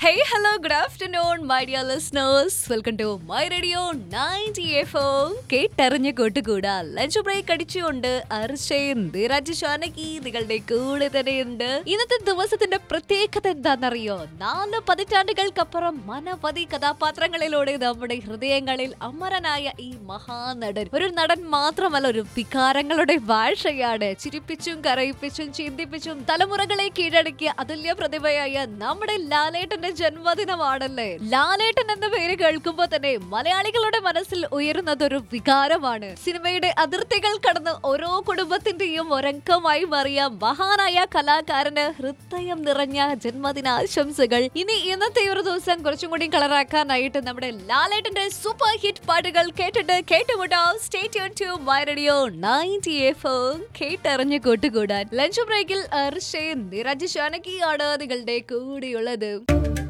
Hey, hello, good afternoon, my dear listeners. Welcome to my radio 90 FM. കേട്ടറിഞ്ഞ് കൂട്ടുകൂടാ lunch break അടിച്ചുകൊണ്ട് അർഷയും ധീരാജ് ഷാനകി നിങ്ങളുടെ കൂടെ തന്നെയുണ്ട് ഇന്നത്തെ ദിവസത്തിന്റെ പ്രത്യേകത എന്താണെന്നറിയോ നാല് പതിറ്റാണ്ടുകൾക്കപ്പുറം മനപതി കഥാപാത്രങ്ങളിലൂടെ നമ്മുടെ ഹൃദയങ്ങളിൽ അമരനായ ഈ മഹാനടൻ ഒരു നടൻ മാത്രമല്ല ഒരു വികാരങ്ങളുടെ ഭാഷയാണ് ചിരിപ്പിച്ചും കരയിപ്പിച്ചും ചിന്തിപ്പിച്ചും തലമുറകളെ കീഴടക്കിയ അതുല്യ പ്രതിഭയായ നമ്മുടെ ലാലേട്ടന്റെ ജന്മദിനമാണല്ലേ ലാലേട്ടൻ എന്ന പേര് കേൾക്കുമ്പോൾ തന്നെ മലയാളികളുടെ മനസ്സിൽ ഉയരുന്നത് ഒരു വികാരമാണ് സിനിമയുടെ അതിർത്തികൾ കടന്ന് ഓരോ കുടുംബത്തിന്റെയും ഒരംഗമായി മാറിയ മഹാനായ കലാകാരന് ഹൃദയം നിറഞ്ഞ ജന്മദിനാശംസകൾ ഇനി ഇന്നത്തെ ഒരു ദിവസം കുറച്ചും കൂടി കളറാക്കാനായിട്ട് നമ്മുടെ ലാലേട്ടന്റെ സൂപ്പർ ഹിറ്റ് പാട്ടുകൾ കേട്ടിട്ട് കേട്ടുമുട്ടാം stay tune to my radio 90 FM കേട്ടറിഞ്ഞ് കൂട്ടുകൂടാൻ ലഞ്ച് ബ്രേക്കിൽ അർഷയും നിരജ് ഷാനകിയാണ് നിങ്ങളുടെ കൂടെയുള്ളത്